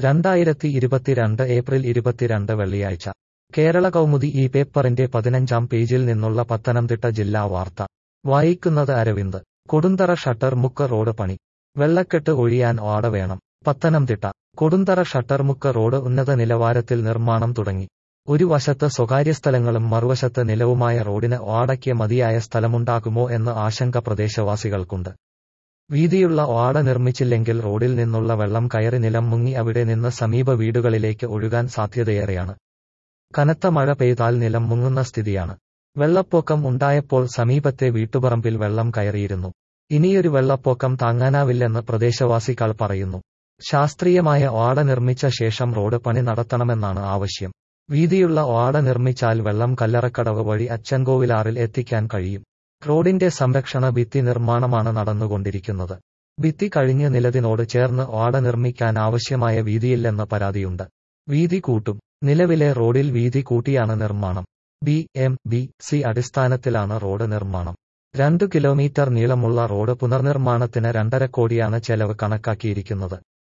രണ്ടായിരത്തി ഇരുപത്തിരണ്ട് ഏപ്രിൽ ഇരുപത്തിരണ്ട് വെള്ളിയാഴ്ച കേരള കൗമുദി ഈ പേപ്പറിന്റെ പതിനഞ്ചാം പേജിൽ നിന്നുള്ള പത്തനംതിട്ട ജില്ലാ വാർത്ത വായിക്കുന്നത് അരവിന്ദ് കൊടുന്തറ ഷട്ടർ മുക്ക് റോഡ് പണി വെള്ളക്കെട്ട് ഒഴിയാൻ ഓട വേണം പത്തനംതിട്ട കൊടുന്തറ ഷട്ടർമുക്ക് റോഡ് ഉന്നത നിലവാരത്തിൽ നിർമ്മാണം തുടങ്ങി ഒരു വശത്ത് സ്വകാര്യ സ്ഥലങ്ങളും മറുവശത്ത് നിലവുമായ റോഡിന് ഓടയ്ക്ക് മതിയായ സ്ഥലമുണ്ടാകുമോ എന്ന് ആശങ്ക പ്രദേശവാസികൾക്കുണ്ട് വീതിയുള്ള ഓട നിർമ്മിച്ചില്ലെങ്കിൽ റോഡിൽ നിന്നുള്ള വെള്ളം കയറി നിലം മുങ്ങി അവിടെ നിന്ന് സമീപ വീടുകളിലേക്ക് ഒഴുകാൻ സാധ്യതയേറെയാണ് കനത്ത മഴ പെയ്താൽ നിലം മുങ്ങുന്ന സ്ഥിതിയാണ് വെള്ളപ്പൊക്കം ഉണ്ടായപ്പോൾ സമീപത്തെ വീട്ടുപറമ്പിൽ വെള്ളം കയറിയിരുന്നു ഇനിയൊരു വെള്ളപ്പൊക്കം താങ്ങാനാവില്ലെന്ന് പ്രദേശവാസികൾ പറയുന്നു ശാസ്ത്രീയമായ ഓട നിർമ്മിച്ച ശേഷം റോഡ് പണി നടത്തണമെന്നാണ് ആവശ്യം വീതിയുള്ള ഓട നിർമ്മിച്ചാൽ വെള്ളം കല്ലറക്കടവ് വഴി അച്ചൻകോവിലാറിൽ എത്തിക്കാൻ കഴിയും റോഡിന്റെ സംരക്ഷണ ഭിത്തി നിർമ്മാണമാണ് നടന്നുകൊണ്ടിരിക്കുന്നത് ഭിത്തി കഴിഞ്ഞ് നിലത്തിനോട് ചേർന്ന് ഓട നിർമ്മിക്കാൻ ആവശ്യമായ വീതിയില്ലെന്ന് പരാതിയുണ്ട് വീതി കൂട്ടും നിലവിലെ റോഡിൽ വീതി കൂട്ടിയാണ് നിർമ്മാണം ബി എം ബി സി അടിസ്ഥാനത്തിലാണ് റോഡ് നിർമ്മാണം രണ്ടു കിലോമീറ്റർ നീളമുള്ള റോഡ് പുനർനിർമ്മാണത്തിന് രണ്ടര കോടിയാണ് ചെലവ് കണക്കാക്കിയിരിക്കുന്നത്